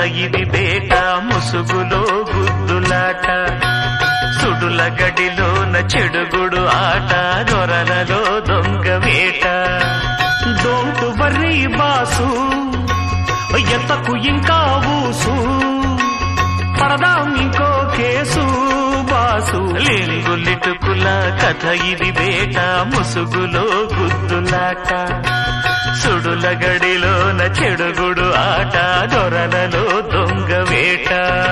ఇది బేట ముసుగులో గుద్దులాట సుడుల గడిలోన చెడుగుడు ఆట దొరలలో దొంగ వేట డోంట్ వర్రీ బాసు ఎత్తకు ఇంకా ఊసు పడదాం ఇంకో కేసు బాసు లింగులిటుకుల కథ ఇది బేట ముసుగులో గుద్దులాట సుడుల గడిలోన చెడుగుడు ఆట దొరలలో దొంగ వేట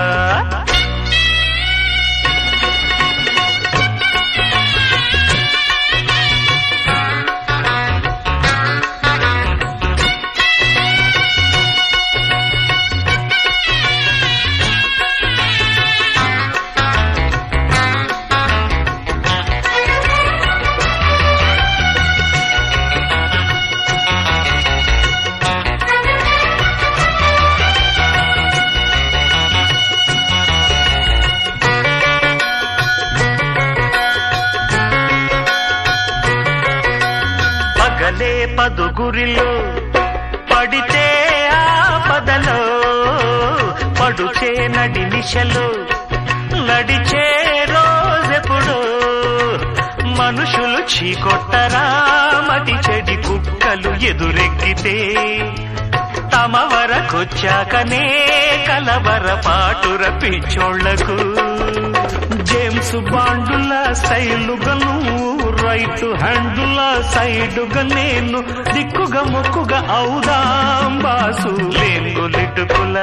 పగలే పదుగురిలో పడితే ఆపదలో పడుచే నడి నిశలో నడిచే రోజెప్పుడు మనుషులు చీకొట్టరా మతి చెడి కుక్కలు ఎదురెక్కితే తమ వరకొచ్చాకనే కలవర పాటుర పిచ్చోళ్లకు జేమ్స్ బాండుల స్టైలుగను రైట్ హ్యాండుల సైడుగా నేను దిక్కుగా మొక్కుగా అవుదాం బాసు లింగులిటుకుల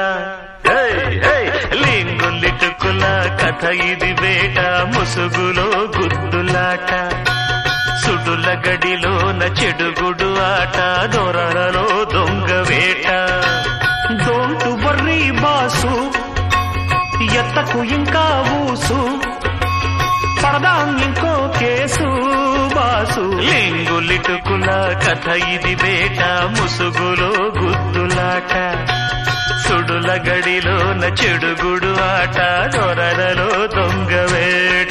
లింగులిటుకుల కథ ఇది వేట ముసుగులో గుద్దులాట సుడుల గడిలోన చెడుగుడు ఆట దొరలలో దొంగ వేట డోంట్ వర్రీ బాసు ఎత్తకు ఇంకా ఊసు పడదాం ఇంకో కేసు బాసు లింగులిటుకుల కథ ఇది వేట ముసుగులో గుద్దులాట సుడుల గడిలోన చెడుగుడు ఆట దొరలలో దొంగ వేట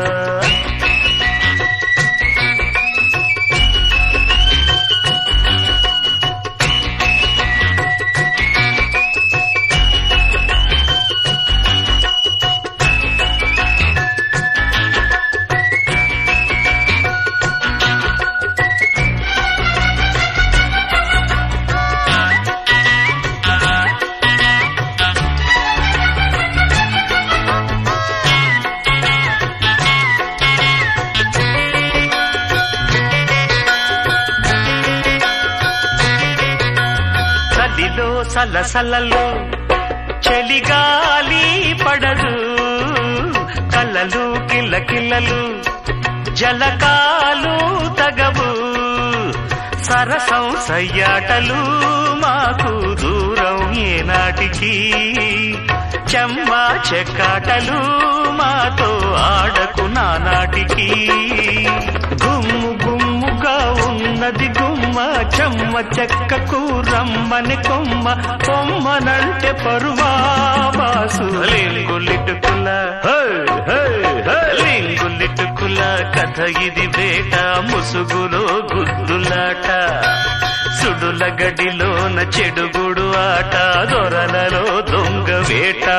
చలిలో సలసలలో చలిగాలి పడదు కలలు కిల్లకిల్లలు జలకాలు తగవు సరసం సయ్యాటలు మాకు దూరం ఏనాటికి చెమ్మ చెక్కాటలు మాతో ఆడకు నానాటికి గుమ్ము గుమ్ముగా ఉన్నది గుమ్మ చెమ్మ చెక్కకు రమ్మని కొమ్మ కొమ్మనంటే పరువా బాసు లింగులిటుకుల లింగులిటుకుల కథ ఇది వేట ముసుగులో గుద్దులాట సుడుల గడిలోన చెడుగుడు ఆట దొరలలో దొంగ వేట